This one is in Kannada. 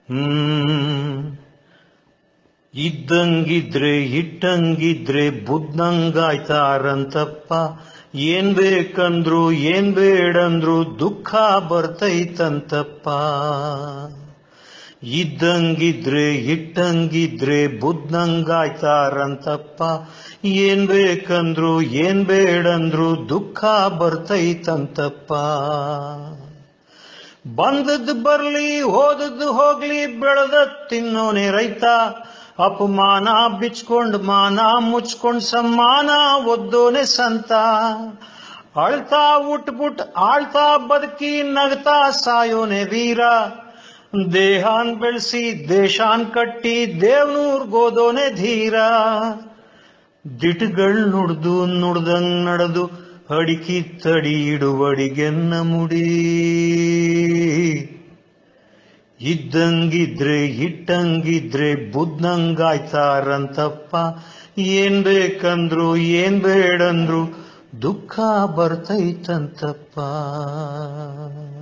ಹ್ಮ್ ಇದ್ದಂಗಿದ್ರೆ ಇಟ್ಟಂಗಿದ್ರೆ ಬುದ್ಧಂಗಾಯ್ತಾರಂತಪ್ಪ ಏನ್ ಬೇಕಂದ್ರು ಏನ್ ಬೇಡಂದ್ರು ದುಃಖ ಬರ್ತೈತಂತಪ್ಪ ಇದ್ದಂಗಿದ್ರೆ ಇಟ್ಟಂಗಿದ್ರೆ ಬುದ್ಧಂಗಾಯ್ತಾರಂತಪ್ಪ ಏನ್ ಬೇಕಂದ್ರು ಏನ್ ಬೇಡಂದ್ರು ದುಃಖ ಬರ್ತೈತಂತಪ್ಪ ಬಂದದ್ದು ಬರ್ಲಿ ಹೋದದ್ದು ಹೋಗ್ಲಿ ಬೆಳೆದ ತಿನ್ನೋನೆ ರೈತ ಅಪಮಾನ ಬಿಚ್ಕೊಂಡ್ ಮಾನ ಮುಚ್ಕೊಂಡ್ ಸಮ್ಮಾನ ಒದ್ದೋನೆ ಸಂತ ಅಳ್ತಾ ಉಟ್ಬುಟ್ ಆಳ್ತಾ ಬದುಕಿ ನಗ್ತಾ ಸಾಯೋನೆ ವೀರ ದೇಹಾನ್ ಬೆಳೆಸಿ ದೇಶಾನ್ ಕಟ್ಟಿ ದೇವ್ನೂರ್ಗೋದೋನೆ ಧೀರ ದಿಟ್ಗಳ್ ನುಡ್ದು ನುಡ್ದಂಗ್ ನಡೆದು ಅಡಿಕಿ ತಡಿ ಇಡುವಡಿಗೆನ್ನ ಮುಡಿ ಇದ್ದಂಗಿದ್ರೆ ಇಟ್ಟಂಗಿದ್ರೆ ಬುದ್ಧಂಗಾಯ್ತಾರಂತಪ್ಪ ಏನ್ ಬೇಕಂದ್ರು ಏನ್ ಬೇಡಂದ್ರು ದುಃಖ ಬರ್ತೈತಂತಪ್ಪ